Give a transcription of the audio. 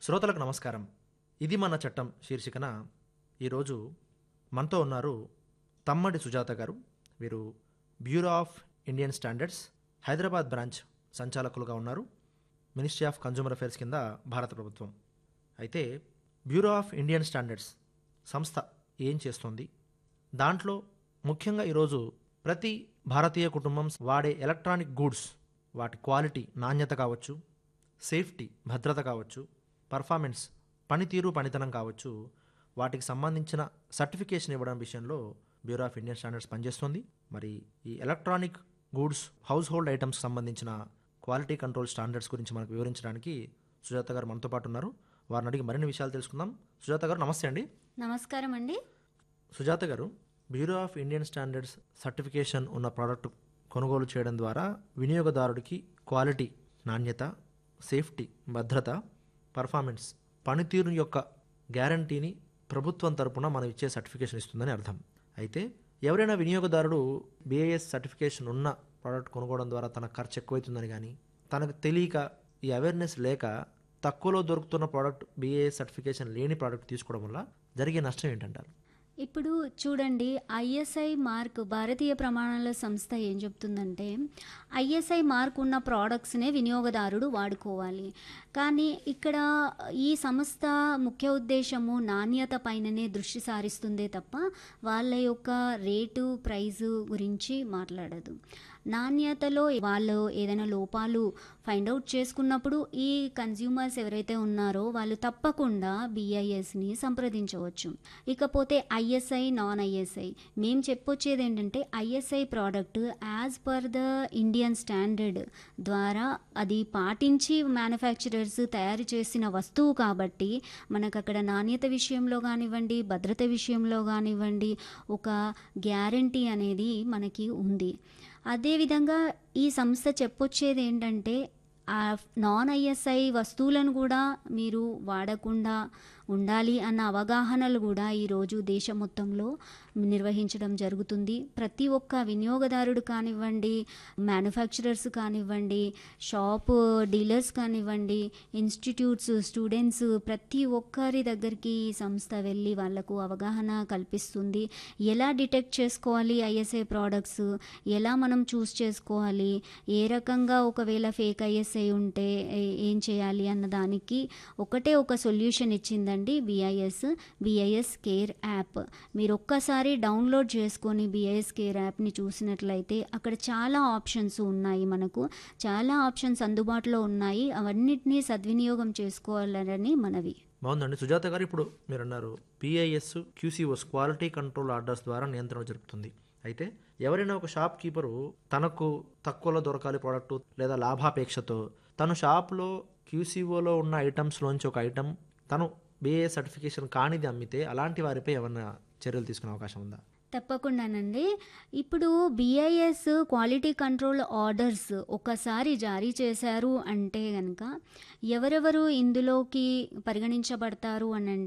శ్రోతలకు నమస్కారం ఇది మన చట్టం శీర్షికన ఈరోజు మనతో ఉన్నారు తమ్మడి సుజాత గారు వీరు bureau of Indian standards Hyderabad branch సంచాలకులుగా ఉన్నారు మినిస్ట్రీ ఆఫ్ కన్జ్యూమర్ అఫైర్స్ కింద భారత ప్రభుత్వం అయితే బ్యూరో ఆఫ్ ఇండియన్ స్టాండర్డ్స్ సంస్థ ఏం చేస్తుంది దాంట్లో ముఖ్యంగా ఈరోజు ప్రతి భారతీయ కుటుంబం వాడే ఎలక్ట్రానిక్ గూడ్స్ వాటి క్వాలిటీ నాణ్యత కావచ్చు సేఫ్టీ భద్రత కావచ్చు పర్ఫార్మెన్స్ పనితీరు పనితనం కావచ్చు వాటికి సంబంధించిన సర్టిఫికేషన్ ఇవ్వడం విషయంలో బ్యూరో ఆఫ్ ఇండియన్ స్టాండర్డ్స్ పనిచేస్తుంది మరి ఈ ఎలక్ట్రానిక్ గూడ్స్ హౌస్ హోల్డ్ ఐటమ్స్కి సంబంధించిన క్వాలిటీ కంట్రోల్ స్టాండర్డ్స్ గురించి మనకు వివరించడానికి సుజాత గారు మనతో పాటు ఉన్నారు వారిని అడిగి మరిన్ని విషయాలు తెలుసుకుందాం సుజాత గారు నమస్తే అండి నమస్కారం అండి సుజాత గారు bureau of Indian standards certification ఉన్న ప్రోడక్ట్ కొనుగోలు చేయడం ద్వారా వినియోగదారుడికి క్వాలిటీ నాణ్యత సేఫ్టీ భద్రత పర్ఫార్మెన్స్ పనితీరు యొక్క గ్యారంటీని ప్రభుత్వం తరపున మనం ఇచ్చే సర్టిఫికేషన్ ఇస్తుందని అర్థం అయితే ఎవరైనా వినియోగదారుడు బిఐఎస్ సర్టిఫికేషన్ ఉన్న ప్రోడక్ట్ కొనుక్కోవడం ద్వారా తన ఖర్చు ఎక్కువైతుందని కానీ తనకు తెలియక ఈ అవేర్నెస్ లేక తక్కువలో దొరుకుతున్న ప్రోడక్ట్ బిఏఎస్ సర్టిఫికేషన్ లేని ప్రోడక్ట్ తీసుకోవడం వల్ల జరిగే నష్టం ఏంటంటారు ఇప్పుడు చూడండి ఐఎస్ఐ మార్క్ భారతీయ ప్రమాణాల సంస్థ ఏం చెప్తుందంటే ఐఎస్ఐ మార్క్ ఉన్న ప్రోడక్ట్స్నే వినియోగదారుడు వాడుకోవాలి కానీ ఇక్కడ ఈ సంస్థ ముఖ్య ఉద్దేశము నాణ్యత పైననే దృష్టి సారిస్తుందే తప్ప వాళ్ళ యొక్క రేటు ప్రైజు గురించి మాట్లాడదు నాణ్యతలో వాళ్ళు ఏదైనా లోపాలు ఫైండ్ అవుట్ చేసుకున్నప్పుడు ఈ కన్జ్యూమర్స్ ఎవరైతే ఉన్నారో వాళ్ళు తప్పకుండా బిఐఎస్ని సంప్రదించవచ్చు ఇకపోతే ఐఎస్ఐ నాన్ ఐఎస్ఐ మేము చెప్పొచ్చేది ఏంటంటే I S I product as per the Indian standard ద్వారా అది పాటించి మ్యానుఫ్యాక్చరర్స్ తయారు చేసిన వస్తువు కాబట్టి మనకు అక్కడ నాణ్యత విషయంలో కానివ్వండి భద్రత విషయంలో కానివ్వండి ఒక గ్యారంటీ అనేది మనకి ఉంది అదేవిధంగా ఈ సంస్థ చెప్పొచ్చేది ఏంటంటే ఆ నాన్ ఐఎస్ఐ వస్తువులను కూడా మీరు వాడకుండా ఉండాలి అన్న అవగాహనలు కూడా ఈరోజు దేశం మొత్తంలో నిర్వహించడం జరుగుతుంది ప్రతి ఒక్క వినియోగదారుడు కానివ్వండి మ్యానుఫ్యాక్చరర్స్ కానివ్వండి షాప్ డీలర్స్ కానివ్వండి ఇన్స్టిట్యూట్స్ స్టూడెంట్స్ ప్రతి ఒక్కరి దగ్గరికి ఈ సంస్థ వెళ్ళి వాళ్లకు అవగాహన కల్పిస్తుంది ఎలా డిటెక్ట్ చేసుకోవాలి ఐఎస్ఐ ప్రోడక్ట్స్ ఎలా మనం చూస్ చేసుకోవాలి ఏ రకంగా ఒకవేళ ఫేక్ ఐఎస్ఐ ఉంటే ఏ- ఏం చేయాలి అన్న దానికి ఒకటే ఒక సొల్యూషన్ ఇచ్చిందండి బిఐఎస్ బిఐఎస్ కేర్ యాప్ మీరు ఒక్కసారి డౌన్లోడ్ చేసుకొని బిఐఎస్ కేర్ యాప్ని చూసినట్లయితే అక్కడ చాలా ఆప్షన్స్ ఉన్నాయి మనకు చాలా ఆప్షన్స్ అందుబాటులో ఉన్నాయి అవన్నిటినీ సద్వినియోగం చేసుకోవాలని మనవి బాగుందండి సుజాత గారు ఇప్పుడు మీరు అన్నారు P I S QCOs quality control orders ద్వారా నియంత్రణ జరుపుతుంది అయితే ఎవరైనా ఒక షాప్ కీపరు తనకు తక్కువలో దొరకాలి ప్రోడక్ట్ లేదా లాభాపేక్షతో తను షాప్లో క్యూసీఓలో ఉన్న ఐటమ్స్లోంచి ఒక ఐటమ్ తను బిఏ సర్టిఫికేషన్ కానిది అమ్మితే అలాంటి వారిపై ఏమైనా చర్యలు తీసుకునే అవకాశం ఉందా తప్పకుండానండి ఇప్పుడు బిఐఎస్ క్వాలిటీ కంట్రోల్ ఆర్డర్స్ ఒకసారి జారీ చేశారు అంటే కనుక ఎవరెవరు ఇందులోకి పరిగణించబడతారు అని